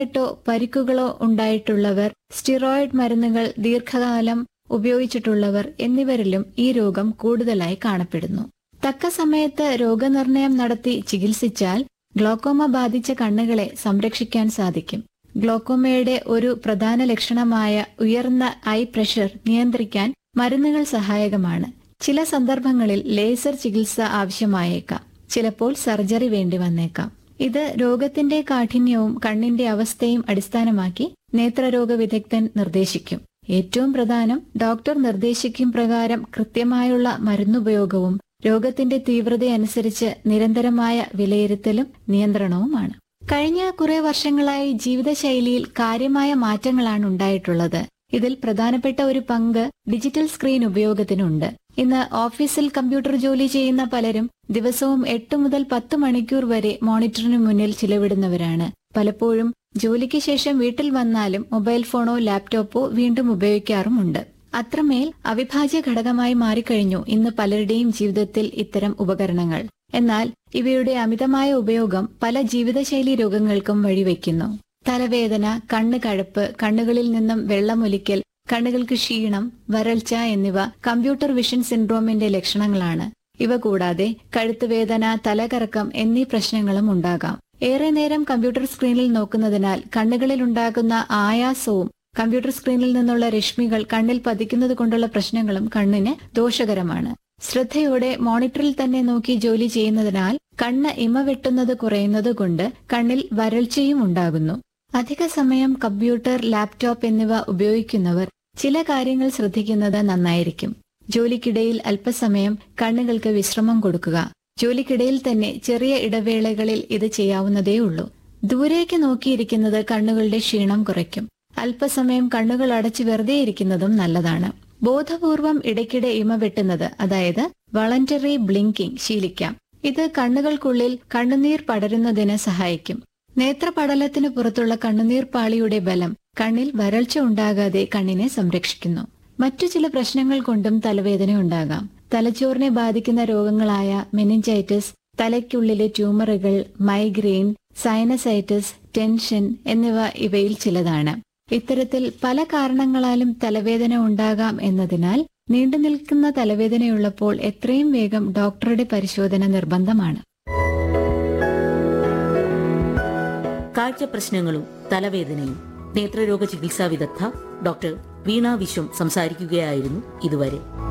ട്ടോ പരിക്കുകളോ ഉണ്ടായിട്ടുള്ളവർ സ്റ്റിറോയിഡ് മരുന്നുകൾ ദീർഘകാലം ഉപയോഗിച്ചിട്ടുള്ളവർ എന്നിവരിലും ഈ രോഗം കൂടുതലായി കാണപ്പെടുന്നു തക്ക സമയത്ത് രോഗനിർണയം നടത്തി ചികിത്സിച്ചാൽ ഗ്ലോക്കോമ ബാധിച്ച കണ്ണുകളെ സംരക്ഷിക്കാൻ സാധിക്കും ഗ്ലോക്കോമയുടെ ഒരു പ്രധാന ലക്ഷണമായ ഉയർന്ന ഐ പ്രഷർ നിയന്ത്രിക്കാൻ മരുന്നുകൾ സഹായകമാണ് ചില സന്ദർഭങ്ങളിൽ ലേസർ ചികിത്സ ആവശ്യമായേക്കാം ചിലപ്പോൾ സർജറി വേണ്ടി വന്നേക്കാം ഇത് രോഗത്തിന്റെ കാഠിന്യവും കണ്ണിന്റെ അവസ്ഥയും അടിസ്ഥാനമാക്കി നേത്രരോഗ വിദഗ്ധൻ നിർദ്ദേശിക്കും ഏറ്റവും പ്രധാനം ഡോക്ടർ നിർദ്ദേശിക്കും പ്രകാരം കൃത്യമായുള്ള മരുന്നുപയോഗവും രോഗത്തിന്റെ തീവ്രതയനുസരിച്ച് നിരന്തരമായ വിലയിരുത്തലും നിയന്ത്രണവുമാണ് കഴിഞ്ഞ കുറെ വർഷങ്ങളായി ജീവിതശൈലിയിൽ കാര്യമായ മാറ്റങ്ങളാണ് ഉണ്ടായിട്ടുള്ളത് ഇതിൽ പ്രധാനപ്പെട്ട ഒരു പങ്ക് ഡിജിറ്റൽ സ്ക്രീൻ ഉപയോഗത്തിനുണ്ട് ഇന്ന് ഓഫീസിൽ കമ്പ്യൂട്ടർ ജോലി ചെയ്യുന്ന പലരും ദിവസവും എട്ട് മുതൽ പത്ത് മണിക്കൂർ വരെ മോണിറ്ററിന് മുന്നിൽ ചിലവിടുന്നവരാണ് പലപ്പോഴും ജോലിക്ക് ശേഷം വീട്ടിൽ വന്നാലും മൊബൈൽ ഫോണോ ലാപ്ടോപ്പോ വീണ്ടും ഉപയോഗിക്കാറുമുണ്ട് അത്രമേൽ അവിഭാജ്യ ഘടകമായി മാറിക്കഴിഞ്ഞു ഇന്ന് പലരുടെയും ജീവിതത്തിൽ ഇത്തരം ഉപകരണങ്ങൾ എന്നാൽ ഇവയുടെ അമിതമായ ഉപയോഗം പല ജീവിതശൈലി രോഗങ്ങൾക്കും വഴിവെക്കുന്നു തലവേദന കണ്ണ് കഴപ്പ് കണ്ണുകളിൽ നിന്നും വെള്ളമൊലിക്കൽ കണ്ണുകൾക്ക് ക്ഷീണം വരൾച്ച എന്നിവ കമ്പ്യൂട്ടർ വിഷൻ സിൻഡ്രോമിന്റെ ലക്ഷണങ്ങളാണ് ഇവ കൂടാതെ കഴുത്തുവേദന തലകറക്കം എന്നീ പ്രശ്നങ്ങളും ഉണ്ടാകാം ഏറെ നേരം കമ്പ്യൂട്ടർ സ്ക്രീനിൽ നോക്കുന്നതിനാൽ കണ്ണുകളിൽ ഉണ്ടാകുന്ന ആയാസവും കമ്പ്യൂട്ടർ സ്ക്രീനിൽ നിന്നുള്ള രശ്മികൾ കണ്ണിൽ പതിക്കുന്നത് കൊണ്ടുള്ള പ്രശ്നങ്ങളും കണ്ണിന് ദോഷകരമാണ് ശ്രദ്ധയോടെ മോണിറ്ററിൽ തന്നെ നോക്കി ജോലി ചെയ്യുന്നതിനാൽ കണ്ണ് ഇമ വെട്ടുന്നത് കുറയുന്നത് കൊണ്ട് കണ്ണിൽ വരൾച്ചയും ഉണ്ടാകുന്നു അധിക സമയം കമ്പ്യൂട്ടർ ലാപ്ടോപ്പ് എന്നിവ ഉപയോഗിക്കുന്നവർ ചില കാര്യങ്ങൾ ശ്രദ്ധിക്കുന്നത് നന്നായിരിക്കും ജോലിക്കിടയിൽ അല്പസമയം കണ്ണുകൾക്ക് വിശ്രമം കൊടുക്കുക ജോലിക്കിടയിൽ തന്നെ ചെറിയ ഇടവേളകളിൽ ഇത് ചെയ്യാവുന്നതേ ഉള്ളൂ ദൂരേക്ക് നോക്കിയിരിക്കുന്നത് കണ്ണുകളുടെ ക്ഷീണം കുറയ്ക്കും അല്പസമയം കണ്ണുകൾ അടച്ച് വെറുതെ ഇരിക്കുന്നതും നല്ലതാണ് ബോധപൂർവം ഇടയ്ക്കിടെ ഇമ വെട്ടുന്നത് അതായത് വളണ്ടറി ബ്ലിങ്കിംഗ് ശീലിക്കാം ഇത് കണ്ണുകൾക്കുള്ളിൽ കണ്ണുനീർ പടരുന്നതിന് സഹായിക്കും നേത്രപടലത്തിന് പുറത്തുള്ള കണ്ണുനീർ പാളിയുടെ ബലം കണ്ണിൽ വരൾച്ച ഉണ്ടാകാതെ കണ്ണിനെ സംരക്ഷിക്കുന്നു മറ്റു ചില പ്രശ്നങ്ങൾ കൊണ്ടും തലവേദന ഉണ്ടാകാം തലച്ചോറിനെ ബാധിക്കുന്ന രോഗങ്ങളായ മെനിഞ്ചൈറ്റിസ് തലയ്ക്കുള്ളിലെ ട്യൂമറുകൾ മൈഗ്രെയിൻ സൈനസൈറ്റിസ് ടെൻഷൻ എന്നിവ ഇവയിൽ ചിലതാണ് ഇത്തരത്തിൽ പല കാരണങ്ങളാലും തലവേദന ഉണ്ടാകാം എന്നതിനാൽ നീണ്ടുനിൽക്കുന്ന തലവേദനയുള്ളപ്പോൾ എത്രയും വേഗം ഡോക്ടറുടെ പരിശോധന നിർബന്ധമാണ് കാഴ്ച പ്രശ്നങ്ങളും തലവേദനയും നേത്രരോഗ ചികിത്സാ വിദഗ്ധ ഡോക്ടർ വീണ വിശ്വം സംസാരിക്കുകയായിരുന്നു ഇതുവരെ